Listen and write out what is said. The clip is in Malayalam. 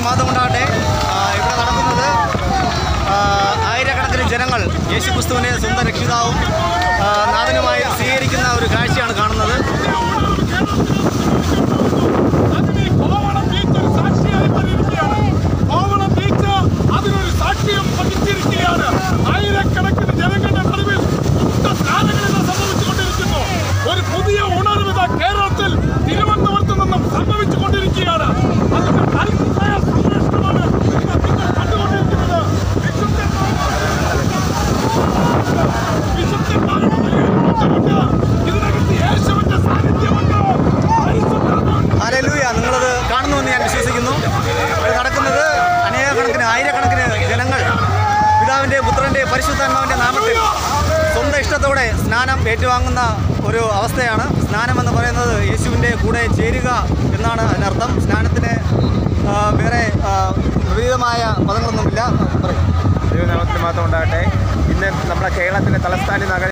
ദൈവത്തിന് മാത്രം ഉണ്ടാകട്ടെ ആ, ഇവിടെ നടക്കുന്നത് ആ, ആയിരക്കണക്കിന് ജനങ്ങൾ യേശുക്രിസ്തുവിനെ സ്വന്തം രക്ഷിതാവും ആ, നാഥനുമായി സ്വീകരിക്കുന്ന ഒരു കാഴ്ചയാണ് കാണുന്നത് അതിന് ഈ കോവളം ബീച്ച് ഒരു സാക്ഷിയായി മാറിയിരിക്കുകയാണ്. കോവളം ബീച്ച് അതിനൊരു സാക്ഷ്യം വഹിച്ചിരിക്കുകയാണ്. ആയിരക്കണക്കിന് ജനങ്ങളുടെ നടുവിൽ യുദ്ധകാലങ്ങൾ ഇന്ന് സംഭവിച്ചുകൊണ്ടിരിക്കുന്നു. ഒരു പുതിയ ഉണർവ് ഇതാ കേരളത്തിൽ തിരുവനന്തപുരത്ത് നിന്നും സംഭവിച്ചുകൊണ്ടിരിക്കുകയാണ് അതിന്റെ കരുത്തായ സംരക്ഷണമാണ് ഇന്ന് നിങ്ങൾ കണ്ടുകൊണ്ടിരിക്കുന്നത് വിശുദ്ധന്മാരുടെ വിശുദ്ധന്മാരുടെ ബലിയിൽപ്പെട്ടുകൊണ്ട് ഇതിനകത്ത് യേശുവിന്റെ സാന്നിധ്യമുണ്ട് പരിശുദ്ധാത്മാവിന്റെ ഹല്ലേലൂയ നിങ്ങളത് കാണുന്നുവെന്ന് ഞാൻ വിശ്വസിക്കുന്നു ഇവിടെ നടക്കുന്നത് അനേകക്കണക്കിന് ആയിരക്കണക്കിന് ജനങ്ങൾ പിതാവിൻ്റെ പുത്രൻ്റെ പരിശുദ്ധാത്മാവിൻ്റെ നാമത്തിൽ സ്വന്തം ഇഷ്ടത്തോടെ സ്നാനം ഏറ്റുവാങ്ങുന്ന ഒരു അവസ്ഥയാണ് സ്നാനം എന്ന് പറയുന്നത് യേശുവിൻ്റെ കൂടെ ചേരുക എന്നാണ് അതിനർത്ഥം സ്നാനത്തിന് ആ, വേറെ ആ, വിപരീതമായ പദങ്ങളൊന്നുമില്ല പറയും ദൈവനാമത്തിന് മാത്രം ഉണ്ടാകട്ടെ ഇന്ന് നമ്മുടെ കേരളത്തിലെ തലസ്ഥാന നഗര